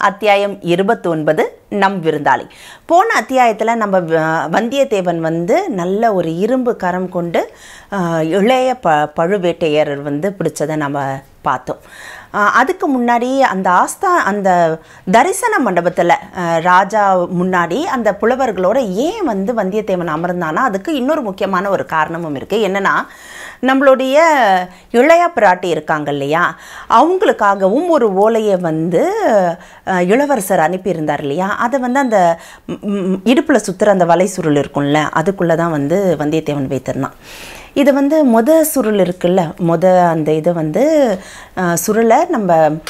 அத்தியாயம் இருபத்தி ஒன்பது நம் விருந்தாளி போன அத்தியாயத்தில் நம்ம வ- வந்தியத்தேவன் வந்து நல்ல ஒரு இரும்பு கரம் கொண்டு ஆஹ், இளைய ப பழுவேட்டையர் வந்து பிடிச்சதை நம்ம பார்த்தோம் ஆஹ், அதுக்கு முன்னாடி அந்த ஆஸ்தா அந்த தரிசன மண்டபத்தில் ராஜா முன்னாடி அந்த புலவர்களோட ஏன் வந்து வந்தியத்தேவன் அமர்ந்தானா அதுக்கு இன்னொரு முக்கியமான ஒரு காரணமும் இருக்குது என்னன்னா நம்மளுடைய இளைய பிராட்டி இருக்காங்க இல்லையா அவங்களுக்காகவும் ஒரு ஓலையை வந்து அஹ், இளவரசர் அனுப்பியிருந்தார் இல்லையா அதை வந்து அந்த இடுப்பில் சுற்றுற அந்த வலை சுருள் இருக்கும்ல அதுக்குள்ளே தான் வந்து வந்தியத்தேவன் வைத்திருந்தான் இது வந்து மொத சுருள் இருக்குல்ல மொத அந்த இதை வந்து அஹ், சுருளை நம்ம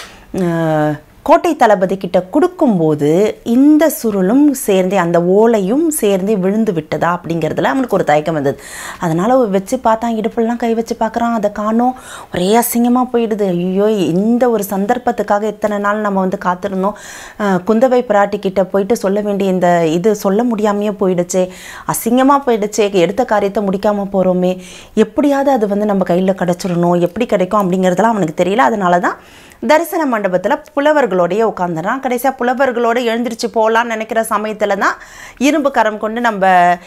அஹ், கோட்டை தளபதி கிட்ட கொடுக்கும்போது இந்த சுருளும் சேர்ந்தே அந்த ஓலையும் சேர்ந்தே விழுந்து விட்டதா அப்படிங்கிறதுல அவனுக்கு ஒரு தயக்கம் வந்தது அதனால் வச்சு பார்த்தான் இடுப்புலாம் கை வச்சு பார்க்குறான் அதை காணோம் ஒரே அசிங்கமாக போயிடுது ஐயோ இந்த ஒரு சந்தர்ப்பத்துக்காக இத்தனை நாள் நம்ம வந்து காத்திருந்தோம் அஹ், குந்தவை பிராட்டி கிட்ட போயிட்டு சொல்ல வேண்டிய இந்த இது சொல்ல முடியாமையே போயிடுச்சே அசிங்கமாக போயிடுச்சே எடுத்த காரியத்தை முடிக்காமல் போகிறோமே எப்படியாவது அது வந்து நம்ம கையில் கிடச்சிடணும் எப்படி கிடைக்கும் அப்படிங்கிறதெல்லாம் அவனுக்கு தெரியல அதனால தான் தரிசன மண்டபத்தில் புலவர்களோடயே உட்காந்துறான் கடைசியாக புலவர்களோட எழுந்திரிச்சு போகலான்னு நினைக்கிற சமயத்தில் தான் இரும்பு கரம் கொண்டு நம்ம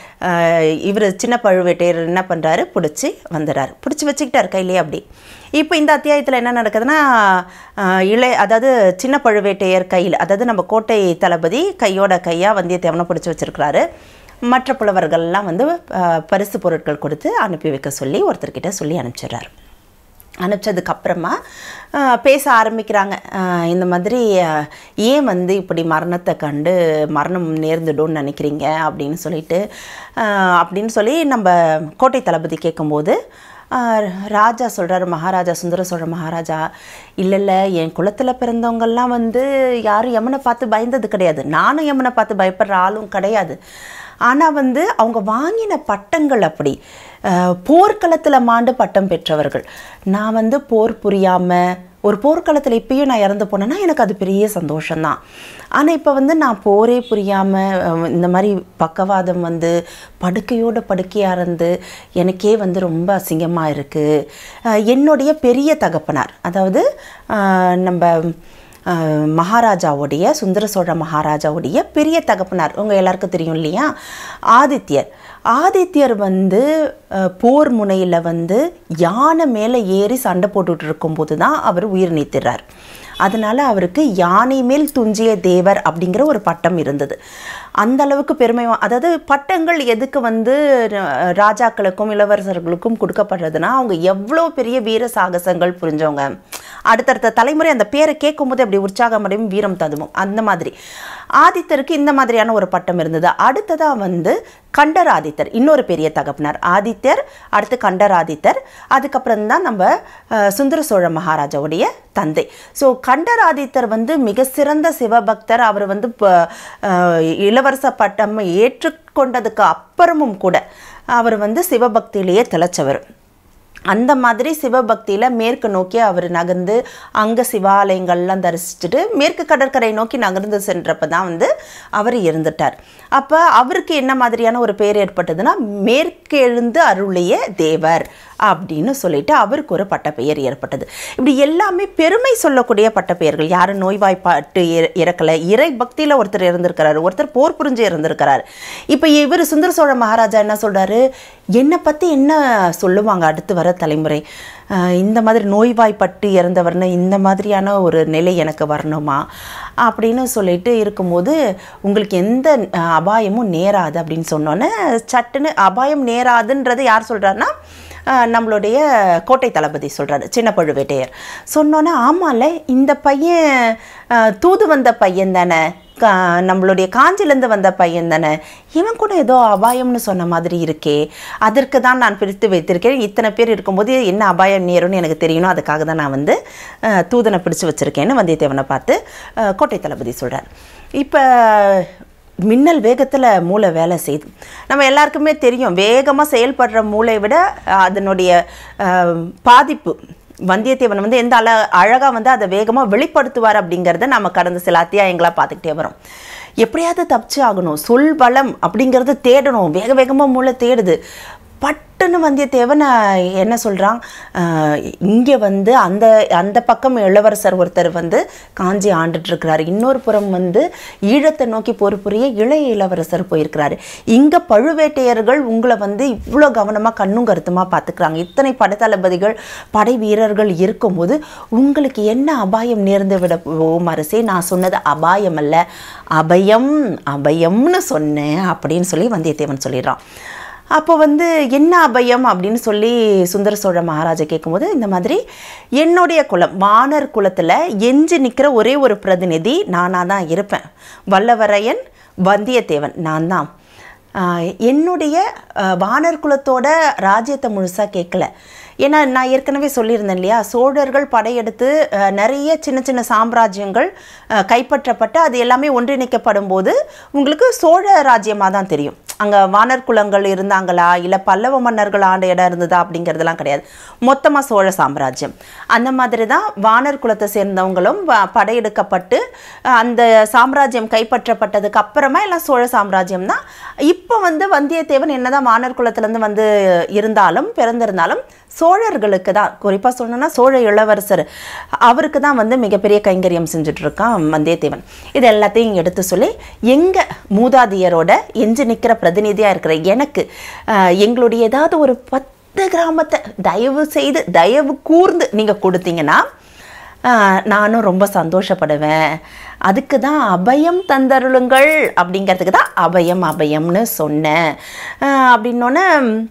இவர் சின்ன பழுவேட்டையர் என்ன பண்ணுறாரு பிடிச்சி வந்துடுறாரு பிடிச்சி வச்சுக்கிட்டார் கையிலே அப்படி இப்போ இந்த அத்தியாயத்தில் என்ன நடக்குதுன்னா ஆஹ், இளைய அதாவது சின்ன பழுவேட்டையர் கையில் அதாவது நம்ம கோட்டை தளபதி கையோட கையாக வந்தியத்தேவனை பிடிச்சி வச்சிருக்கிறாரு மற்ற புலவர்கள்லாம் வந்து ஆஹ், பரிசு பொருட்கள் கொடுத்து அனுப்பி வைக்க சொல்லி ஒருத்தர்கிட்ட சொல்லி அனுப்பிச்சிடுறாரு அனுப்பிச்சதுக்கு அப்புறமா ஆஹ், பேச ஆரம்பிக்கிறாங்க ஆஹ், இந்த மாதிரி ஆஹ், ஏன் வந்து இப்படி மரணத்தை கண்டு மரணம் நேர்ந்துடும்னு நினைக்கிறீங்க அப்படின்னு சொல்லிட்டு ஆஹ், அப்படின்னு சொல்லி நம்ம கோட்டை தளபதி கேட்கும்போது ஆஹ், ராஜா சொல்கிறாரு மகாராஜா சுந்தர சோழ மகாராஜா இல்லை இல்லை என் குலத்தில் பிறந்தவங்கெல்லாம் வந்து யாரும் யமனை பார்த்து பயந்தது கிடையாது நானும் யமனை பார்த்து பயப்படுற ஆளும் கிடையாது ஆனால் வந்து அவங்க வாங்கின பட்டங்கள் அப்படி அஹ், போர்க்களத்தில் மாண்டு பட்டம் பெற்றவர்கள் நான் வந்து போர் புரியாமல் ஒரு போர்க்களத்தில் இப்பயும் நான் இறந்து போனேன்னா எனக்கு அது பெரிய சந்தோஷம்தான் ஆனால் இப்போ வந்து நான் போரே புரியாமல் இந்த மாதிரி பக்கவாதம் வந்து படுக்கையோட படுக்கையாக இருந்து எனக்கே வந்து ரொம்ப அசிங்கமாக இருக்குது என்னுடைய பெரிய தகப்பனார் அதாவது அஹ், நம்ம அஹ், மகாராஜாவுடைய சுந்தர சோழ மகாராஜாவுடைய பெரிய தகப்பனார் உங்கள் எல்லாருக்கும் தெரியும் இல்லையா ஆதித்யர் ஆதித்யர் வந்து அஹ், போர் முனையில் வந்து யானை மேலே ஏறி சண்டை போட்டுட்டு இருக்கும்போது தான் அவர் உயிர் நீத்திடுறார் அதனால அவருக்கு யானை மேல் துஞ்சிய தேவர் அப்படிங்கிற ஒரு பட்டம் இருந்தது அந்த அளவுக்கு பெருமை வா- அதாவது பட்டங்கள் எதுக்கு வந்து அஹ், ராஜாக்களுக்கும் இளவரசர்களுக்கும் கொடுக்கப்படுறதுன்னா அவங்க எவ்வளோ பெரிய வீர சாகசங்கள் புரிஞ்சவங்க அடுத்தடுத்த தலைமுறை அந்த பேரை கேட்கும்போது அப்படி உற்சாகம் அடையும் வீரம் ததுவும் அந்த மாதிரி ஆதித்தருக்கு இந்த மாதிரியான ஒரு பட்டம் இருந்தது அடுத்ததாக வந்து கண்டராதித்தர் இன்னொரு பெரிய தகப்பனார் ஆதித்யர் அடுத்து கண்டராதித்தர் அதுக்கப்புறம் தான் நம்ம அஹ், சுந்தர சோழ மகாராஜாவுடைய தந்தை ஸோ கண்டராதித்தர் வந்து மிக சிறந்த சிவபக்தர் அவர் வந்து ப- அஹ், இளவரச பட்டம் ஏற்றுக்கொண்டதுக்கு அப்புறமும் கூட அவர் வந்து சிவபக்தியிலேயே திளைச்சவர் அந்த மாதிரி சிவபக்தியில் மேற்கு நோக்கி அவர் நகர்ந்து அங்கே சிவாலயங்கள்லாம் தரிசிச்சுட்டு மேற்கு கடற்கரை நோக்கி நகர்ந்து சென்றப்ப தான் வந்து அவர் இறந்துட்டார் அப்போ அவருக்கு என்ன மாதிரியான ஒரு பேர் ஏற்பட்டதுன்னா மேற்கு எழுந்து அருளிய தேவர் அப்படின்னு சொல்லிட்டு அவருக்கு ஒரு பட்டப்பெயர் ஏற்பட்டது இப்படி எல்லாமே பெருமை சொல்லக்கூடிய பட்டப்பெயர்கள் யாரும் நோய்வாய்ப்பாட்டு இற- இறக்கலை இறை பக்தியில் ஒருத்தர் இறந்திருக்கிறாரு ஒருத்தர் போர் புரிஞ்சு இறந்திருக்கிறாரு இப்போ இவர் சுந்தர சோழ மகாராஜா என்ன சொல்றாரு என்னை பற்றி என்ன சொல்லுவாங்க அடுத்து வர தலைமுறை ஆஹ் இந்த மாதிரி நோய்வாய்ப்பட்டு இறந்தவர்னு இந்த மாதிரியான ஒரு நிலை எனக்கு வரணுமா அப்படின்னு சொல்லிட்டு இருக்கும்போது உங்களுக்கு எந்த ஆஹ், அபாயமும் நேராது அப்படின்னு சொன்னோன்னே சட்டுன்னு அபாயம் நேராதுன்றது யார் சொல்கிறாருன்னா ஆஹ் நம்மளுடைய கோட்டை தளபதி சொல்கிறாரு சின்ன பழுவேட்டையர் சொன்னோன்னே ஆமாம்ல இந்த பையன் ஆஹ் தூது வந்த பையன் தானே கா நம்மளுடைய காஞ்சிலேருந்து வந்த பையன் தானே இவன் கூட ஏதோ அபாயம்னு சொன்ன மாதிரி இருக்கே அதற்கு தான் நான் பிரித்து வைத்திருக்கேன் இத்தனை பேர் இருக்கும்போது என்ன அபாயம் நேரும்னு எனக்கு தெரியணும் அதுக்காக தான் நான் வந்து ஆஹ் தூதனை பிடிச்சு வச்சுருக்கேன்னு வந்தியத்தேவனை பார்த்து ஆஹ் கோட்டை தளபதி சொல்கிறார் இப்போ மின்னல் வேகத்தில் மூளை வேலை செய்யுது நம்ம எல்லாருக்குமே தெரியும் வேகமாக செயல்படுற மூளை விட அஹ், அதனுடைய அஹ், பாதிப்பு வந்தியத்தேவன் வந்து எந்த அழ அழகாக வந்து அதை வேகமாக வெளிப்படுத்துவார் அப்படிங்கிறத நம்ம கடந்த சில அத்தியாயங்களாக பார்த்துக்கிட்டே வரோம் எப்படியாவது தப்பிச்சு ஆகணும் சொல் பலம் அப்படிங்கிறது தேடணும் வேக வேகமாக மூளை தேடுது பட்டுன்னு வந்தியத்தேவன் அஹ், என்ன சொல்கிறான் இங்கே வந்து அந்த அந்த பக்கம் இளவரசர் ஒருத்தர் வந்து காஞ்சி ஆண்டுட்டு இருக்கிறாரு இன்னொரு புறம் வந்து ஈழத்தை நோக்கி போர் புரிய இளைய இளவரசர் போயிருக்கிறாரு இங்கே பழுவேட்டையர்கள் உங்களை வந்து இவ்வளோ கவனமாக கண்ணும் கருத்துமாக பார்த்துக்கிறாங்க இத்தனை படைத்தளபதிகள் படை வீரர்கள் இருக்கும்போது உங்களுக்கு என்ன அபாயம் நேர்ந்து விட போகும் அரசே நான் சொன்னது அபாயம் அல்ல அபயம் அபயம்னு சொன்னேன் அப்படின்னு சொல்லி வந்தியத்தேவன் சொல்லிடுறான் அப்போ வந்து என்ன அபயம் அப்படின்னு சொல்லி சுந்தர சோழ மகாராஜா கேட்கும்போது இந்த மாதிரி என்னுடைய குலம் வானர் குலத்தில் எஞ்சி நிற்கிற ஒரே ஒரு பிரதிநிதி நானாக தான் இருப்பேன் வல்லவரையன் வந்தியத்தேவன் நான் தான் ஆஹ் என்னுடைய ஆஹ் வானர் குலத்தோட ராஜ்யத்தை முழுசாக கேட்கல ஏன்னா நான் ஏற்கனவே சொல்லியிருந்தேன் இல்லையா சோழர்கள் படையெடுத்து ஆஹ் நிறைய சின்ன சின்ன சாம்ராஜ்யங்கள் ஆஹ் கைப்பற்றப்பட்டு அது எல்லாமே ஒன்றிணைக்கப்படும் போது உங்களுக்கு சோழ ராஜ்யமாக தான் தெரியும் அங்கே வானர் குலங்கள் இருந்தாங்களா இல்லை பல்லவ மன்னர்கள் ஆண்ட இடம் இருந்ததா அப்படிங்கிறதெல்லாம் கிடையாது மொத்தமாக சோழ சாம்ராஜ்யம் அந்த மாதிரி தான் வானர் குலத்தை சேர்ந்தவங்களும் வ- படையெடுக்கப்பட்டு அஹ், அந்த சாம்ராஜ்யம் கைப்பற்றப்பட்டதுக்கு அப்புறமா எல்லாம் சோழ சாம்ராஜ்யம் தான் இப்போ வந்து வந்தியத்தேவன் என்னதான் வானர் குலத்துலேருந்து வந்து இருந்தாலும் பிறந்திருந்தாலும் சோழர்களுக்கு தான் குறிப்பாக சொல்லணும்னா சோழ இளவரசர் அவருக்கு தான் வந்து மிகப்பெரிய கைங்கரியம் செஞ்சுட்டு இருக்கான் வந்தியத்தேவன் இது எல்லாத்தையும் எடுத்து சொல்லி எங்கள் மூதாதையரோட எஞ்சி நிற்கிற பிரதிநிதியாக இருக்கிற எனக்கு ஆஹ், எங்களுடைய ஏதாவது ஒரு பத்து கிராமத்தை தயவு செய்து தயவு கூர்ந்து நீங்கள் கொடுத்தீங்கன்னா ஆஹ், நானும் ரொம்ப சந்தோஷப்படுவேன் அதுக்கு தான் அபயம் தந்தருளுங்கள் அப்படிங்கிறதுக்கு தான் அபயம் அபயம்னு சொன்னேன் ஆஹ், அப்படின்னோன்னே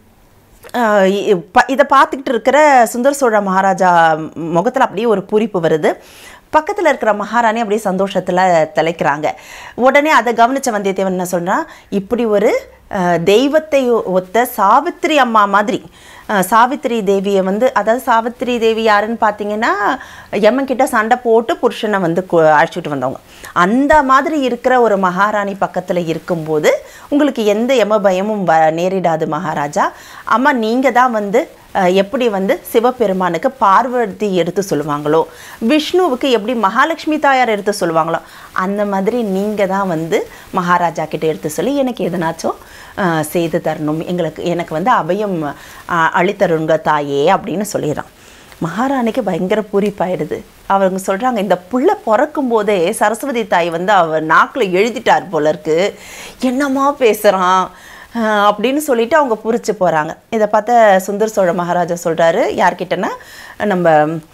ஆஹ் இ- ப- இதை பார்த்துக்கிட்டு இருக்கிற சுந்தர சோழ மகாராஜா முகத்தில் அப்படியே ஒரு பூரிப்பு வருது பக்கத்தில் இருக்கிற மகாராணி அப்படியே சந்தோஷத்தில் திளைக்கிறாங்க உடனே அதை கவனிச்ச வந்தியத்தேவன் என்ன சொல்றான் இப்படி ஒரு ஆஹ், தெய்வத்தை ஒத்த சாவித்திரி அம்மா மாதிரி ஆஹ், சாவித்திரி தேவியை வந்து அதாவது சாவித்திரி தேவி யாருன்னு பார்த்தீங்கன்னா எம்மன் கிட்ட சண்டை போட்டு புருஷனை வந்து கு- அழைச்சிட்டு வந்தவங்க அந்த மாதிரி இருக்கிற ஒரு மகாராணி பக்கத்தில் இருக்கும்போது உங்களுக்கு எந்த எம பயமும் வ நேரிடாது மகாராஜா அம்மா நீங்கள் தான் வந்து அஹ், எப்படி வந்து சிவபெருமானுக்கு பார்வதி எடுத்து சொல்லுவாங்களோ விஷ்ணுவுக்கு எப்படி மகாலட்சுமி தாயார் எடுத்து சொல்லுவாங்களோ அந்த மாதிரி நீங்கள் தான் வந்து மகாராஜா கிட்ட எடுத்து சொல்லி எனக்கு எதனாச்சும் அஹ், செய்து தரணும் எங்களுக்கு எனக்கு வந்து அபயம் அஹ், அளித்தருங்க தாயே அப்படின்னு சொல்லிடுறான் மகாராணிக்கு பயங்கர பூரிப்பாயிடுது அவங்க சொல்கிறாங்க இந்த புள்ள பிறக்கும் போதே சரஸ்வதி தாய் வந்து அவ நாக்கில் எழுதிட்டார் போல இருக்கு என்னம்மா பேசுகிறான் அப்படின்னு சொல்லிட்டு அவங்க பூரிச்சு போகிறாங்க இதை பார்த்த சுந்தர் சோழ மகாராஜா சொல்கிறாரு யார்கிட்டன்னா நம்ம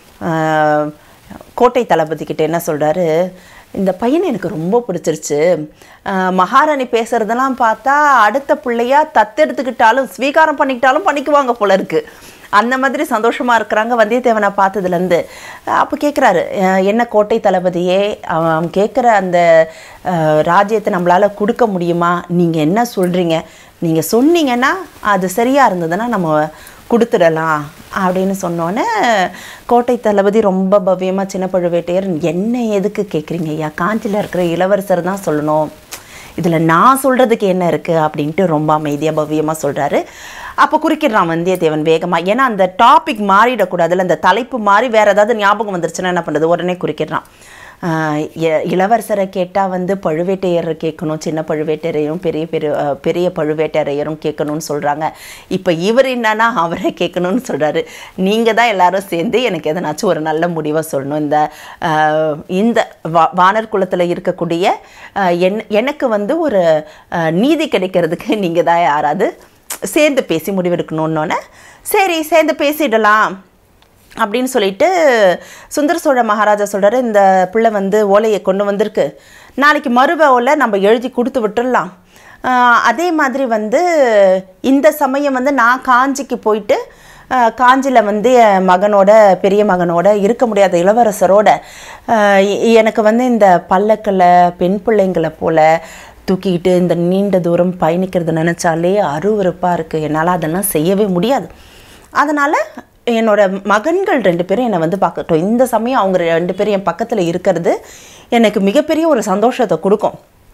ஆஹ், கோட்டை தளபதி கிட்ட என்ன சொல்கிறாரு இந்த பையனை எனக்கு ரொம்ப பிடிச்சிருச்சு ஆஹ், மகாராணி பேசுறதெல்லாம் பார்த்தா அடுத்த பிள்ளையா தத்தெடுத்துக்கிட்டாலும் ஸ்வீகாரம் பண்ணிக்கிட்டாலும் பண்ணிக்குவாங்க போல இருக்கு அந்த மாதிரி சந்தோஷமா இருக்கிறாங்க வந்தியத்தேவனை பார்த்ததுலேருந்து அப்போ கேட்குறாரு என்ன கோட்டை தளபதியே அவன் அவன் கேட்குற அந்த அஹ், ராஜ்யத்தை நம்மளால் கொடுக்க முடியுமா நீங்கள் என்ன சொல்கிறீங்க நீங்கள் சொன்னீங்கன்னா அது சரியாக இருந்ததுன்னா நம்ம கொடுத்துடலாம் அப்படின்னு சொன்னோன்னே கோட்டை தளபதி ரொம்ப பவ்யமாக சின்ன பழுவேட்டையர் என்ன எதுக்கு கேட்குறீங்க ஐயா காஞ்சியில் இருக்கிற இளவரசர் தான் சொல்லணும் இதில் நான் சொல்கிறதுக்கு என்ன இருக்குது அப்படின்ட்டு ரொம்ப அமைதியாக பவ்யமாக சொல்கிறாரு அப்போ குறிக்கிறான் வந்தியத்தேவன் வேகமாக ஏன்னா அந்த டாபிக் மாறிடக்கூடாதுல்ல அந்த தலைப்பு மாறி வேறு ஏதாவது ஞாபகம் வந்துருச்சுன்னா என்ன பண்ணுறது உடனே குறிக்கிறான் ஆஹ் இ- இளவரசரை கேட்டால் வந்து பழுவேட்டையரை கேட்கணும் சின்ன பழுவேட்டையரையும் பெரிய பெரிய ஆஹ் பெரிய பழுவேட்டையரையரும் கேட்கணும்னு சொல்கிறாங்க இப்போ இவர் என்னன்னா அவரை கேட்கணும்னு சொல்கிறாரு நீங்கள் தான் எல்லாரும் சேர்ந்து எனக்கு எதனாச்சும் ஒரு நல்ல முடிவை சொல்லணும் இந்த ஆஹ் இந்த வா வானர் குலத்தில் இருக்கக்கூடிய ஆஹ் என் எனக்கு வந்து ஒரு ஆஹ் நீதி கிடைக்கிறதுக்கு நீங்கள் தான் யாராவது சேர்ந்து பேசி முடிவெடுக்கணுன்னொன்னே சரி சேர்ந்து பேசிடலாம் அப்படின்னு சொல்லிட்டு சுந்தர சோழ மகாராஜா சொல்கிறாரு இந்த பிள்ளை வந்து ஓலையை கொண்டு வந்திருக்கு நாளைக்கு மறுவ ஓலை நம்ம எழுதி கொடுத்து விட்டுடலாம் ஆஹ் அதே மாதிரி வந்து இந்த சமயம் வந்து நான் காஞ்சிக்கு போயிட்டு ஆஹ் காஞ்சியில் வந்து என் மகனோட பெரிய மகனோட இருக்க முடியாத இளவரசரோட ஆஹ் எ- எனக்கு வந்து இந்த பல்லக்கில் பெண் பிள்ளைங்களை போல தூக்கிக்கிட்டு இந்த நீண்ட தூரம் பயணிக்கிறது நினச்சாலே அருவருப்பாக இருக்குது என்னால் அதெல்லாம் செய்யவே முடியாது அதனால் என்னோட மகன்கள் ரெண்டு பேரும் என்னை வந்து பார்க்கட்டும் இந்த சமயம் அவங்க ரெண்டு பேரும் என் பக்கத்தில் இருக்கிறது எனக்கு மிகப்பெரிய ஒரு சந்தோஷத்தை கொடுக்கும்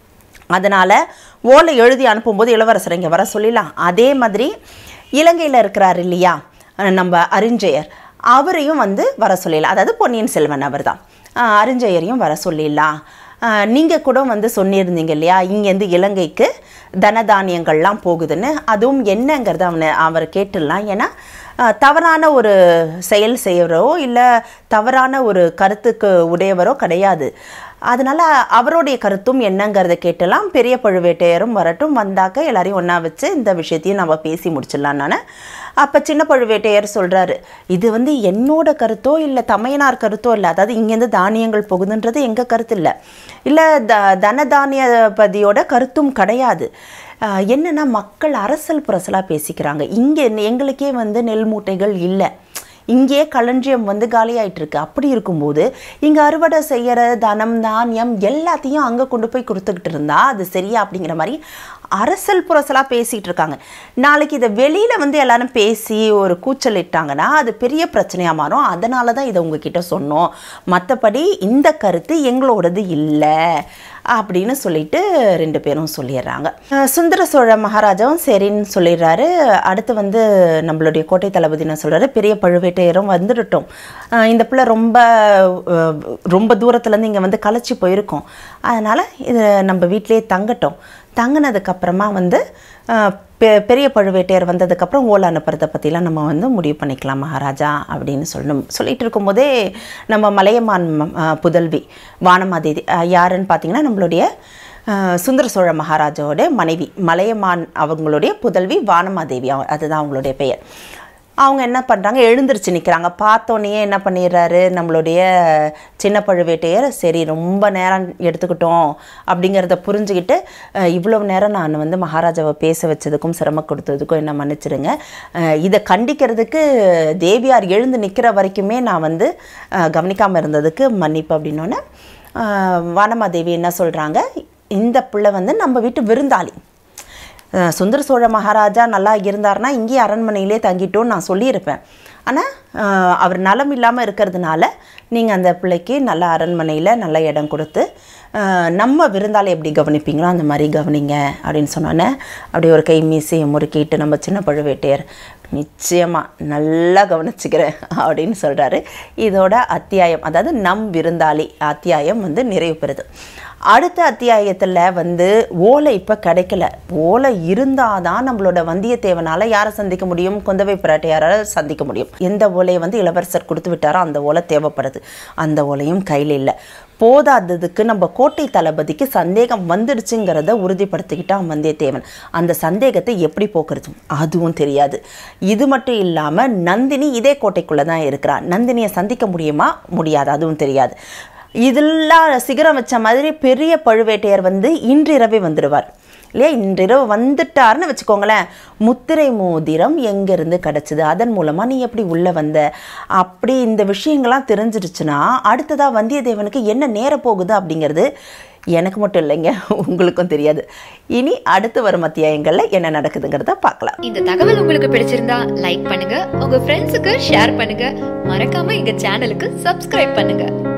அதனால் ஓலை எழுதி அனுப்பும்போது இளவரசர் இங்கே வர சொல்லிடலாம் அதே மாதிரி இலங்கையில் இருக்கிறார் இல்லையா அஹ் நம்ம அறிஞ்சயர் அவரையும் வந்து வர சொல்லிடலாம் அதாவது பொன்னியின் செல்வன் அவர் தான் அரிஞ்சயரையும் வர சொல்லிடலாம் நீங்கள் கூட வந்து சொன்னிருந்தீங்க இல்லையா இங்கேருந்து இலங்கைக்கு தனதானியங்கள்லாம் போகுதுன்னு அதுவும் என்னங்கிறத அவனை அவர் கேட்டுடலாம் ஏன்னா அஹ், தவறான ஒரு செயல் செய்கிறோ இல்லை தவறான ஒரு கருத்துக்கு உடையவரோ கிடையாது அதனால அவருடைய கருத்தும் என்னங்கிறத கேட்டலாம் பெரிய பழுவேட்டையரும் வரட்டும் வந்தாக்க எல்லாரையும் ஒன்றா வச்சு இந்த விஷயத்தையும் நம்ம பேசி முடிச்சிடலாம் நான் அப்போ சின்ன பழுவேட்டையர் சொல்கிறாரு இது வந்து என்னோட கருத்தோ இல்லை தமையனார் கருத்தோ இல்லை அதாவது இங்கேருந்து தானியங்கள் போகுதுன்றது எங்கள் கருத்து இல்லை இல்லை த தனதானியபதியோட கருத்தும் கிடையாது ஆஹ் என்னன்னா மக்கள் அரசல் புரசலாக பேசிக்கிறாங்க இங்கே எங்களுக்கே வந்து நெல் மூட்டைகள் இல்லை இங்கேயே களஞ்சியம் வந்து காலியாயிட்டு இருக்கு அப்படி இருக்கும்போது இங்கே அறுவடை செய்கிற தனம் தானியம் எல்லாத்தையும் அங்கே கொண்டு போய் கொடுத்துக்கிட்டு இருந்தா அது சரியா அப்படிங்கிற மாதிரி அரசல் புரசலாக பேசிகிட்டு இருக்காங்க நாளைக்கு இதை வெளியில் வந்து எல்லாரும் பேசி ஒரு கூச்சல் இட்டாங்கன்னா அது பெரிய பிரச்சனையாக மாறும் அதனால தான் இதை உங்ககிட்ட சொன்னோம் மற்றபடி இந்த கருத்து எங்களோடது இல்லை அப்படின்னு சொல்லிட்டு ரெண்டு பேரும் சொல்லிடுறாங்க அஹ் சுந்தர சோழ மகாராஜாவும் சரின்னு சொல்லிடுறாரு அடுத்து வந்து நம்மளுடைய கோட்டை தளபதி என்ன சொல்கிறாரு பெரிய பழுவேட்டையரும் வந்துடட்டும் அஹ் இந்த பிள்ளை ரொம்ப அஹ், ரொம்ப தூரத்துலேருந்து இங்கே வந்து களைச்சி போயிருக்கோம் அதனால் இது நம்ம வீட்டிலேயே தங்கட்டும் தங்கினதுக்கப்புறமா வந்து அஹ், பெ- பெரிய பழுவேட்டையர் வந்ததுக்கப்புறம் ஓலை அனுப்புறதை பற்றிலாம் நம்ம வந்து முடிவு பண்ணிக்கலாம் மகாராஜா அப்படின்னு சொல்லணும் சொல்லிட்டு இருக்கும்போதே நம்ம மலையமான் ம- அஹ், புதல்வி வானமாதேவி அஹ், யாருன்னு பார்த்தீங்கன்னா நம்மளுடைய அஹ், சுந்தர சோழ மகாராஜாவோட மனைவி மலையமான் அவங்களுடைய புதல்வி வானமாதேவி அவ- அதுதான் அவங்களுடைய பெயர் அவங்க என்ன பண்ணுறாங்க எழுந்திருச்சு நிற்கிறாங்க பார்த்தோன்னே என்ன பண்ணிடுறாரு நம்மளுடைய சின்ன பழுவேட்டையர் சரி ரொம்ப நேரம் எடுத்துக்கிட்டோம் அப்படிங்கிறத புரிஞ்சுக்கிட்டு அஹ், இவ்வளவு நேரம் நான் வந்து மகாராஜாவை பேச வச்சதுக்கும் சிரமம் கொடுத்ததுக்கும் என்ன மன்னிச்சிடுங்க அஹ், இதை கண்டிக்கிறதுக்கு தேவியார் எழுந்து நிற்கிற வரைக்குமே நான் வந்து கவனிக்காமல் இருந்ததுக்கு மன்னிப்பு அப்படின்னோடனே வானமாதேவி என்ன சொல்கிறாங்க இந்த பிள்ளை வந்து நம்ம வீட்டு விருந்தாளி அஹ் சுந்தர சோழ மகாராஜா நல்லா இருந்தார்னா இங்கேயே அரண்மனையிலே தங்கிட்டோன்னு நான் சொல்லியிருப்பேன் ஆனால் அவர் நலம் இல்லாமல் இருக்கிறதுனால நீங்கள் அந்த பிள்ளைக்கு நல்ல அரண்மனையில் நல்ல இடம் கொடுத்து அஹ், நம்ம விருந்தாளி எப்படி கவனிப்பீங்களோ அந்த மாதிரி கவனிங்க அப்படின்னு சொன்னோன்னே அப்படியே ஒரு கை மீசையை முறுக்கிட்டு நம்ம சின்ன பழுவேட்டையர் நிச்சயமாக நல்லா கவனிச்சுக்கிறேன் அப்படின்னு சொல்கிறாரு இதோட அத்தியாயம் அதாவது நம் விருந்தாளி அத்தியாயம் வந்து நிறைவு பெறுது அடுத்த அத்தியாயத்தில் வந்து ஓலை இப்போ கிடைக்கல ஓலை இருந்தால் தான் நம்மளோட வந்தியத்தேவனால் யாரை சந்திக்க முடியும் குந்தவை பிராட்டியாரால் சந்திக்க முடியும் எந்த ஓலையை வந்து இளவரசர் கொடுத்து விட்டாரோ அந்த ஓலை தேவைப்படுது அந்த ஓலையும் கையில் இல்லை போதாததுக்கு நம்ம கோட்டை தளபதிக்கு சந்தேகம் வந்துடுச்சுங்கிறத உறுதிப்படுத்திக்கிட்டான் வந்தியத்தேவன் அந்த சந்தேகத்தை எப்படி போக்குறது அதுவும் தெரியாது இது மட்டும் இல்லாமல் நந்தினி இதே கோட்டைக்குள்ளே தான் இருக்கிறா நந்தினியை சந்திக்க முடியுமா முடியாது அதுவும் தெரியாது இதெல்லாம் சிகரம் வச்ச மாதிரி பெரிய பழுவேட்டையர் வந்து இன்றிரவே வந்துடுவார் இல்லையா இன்றிரவு வந்துட்டாருன்னு வச்சுக்கோங்களேன் முத்திரை மோதிரம் எங்கேருந்து கிடச்சிது அதன் மூலமாக நீ எப்படி உள்ளே வந்த அப்படி இந்த விஷயங்கள்லாம் தெரிஞ்சிருச்சுன்னா அடுத்ததாக வந்தியத்தேவனுக்கு என்ன நேர போகுது அப்படிங்கிறது எனக்கு மட்டும் இல்லைங்க உங்களுக்கும் தெரியாது இனி அடுத்து வரும் அத்தியாயங்களில் என்ன நடக்குதுங்கிறத பார்க்கலாம் இந்த தகவல் உங்களுக்கு பிடிச்சிருந்தா லைக் பண்ணுங்க உங்க ஃப்ரெண்ட்ஸுக்கு ஷேர் பண்ணுங்க மறக்காம எங்க சேனலுக்கு சப்ஸ்கிரைப் பண்ணுங்க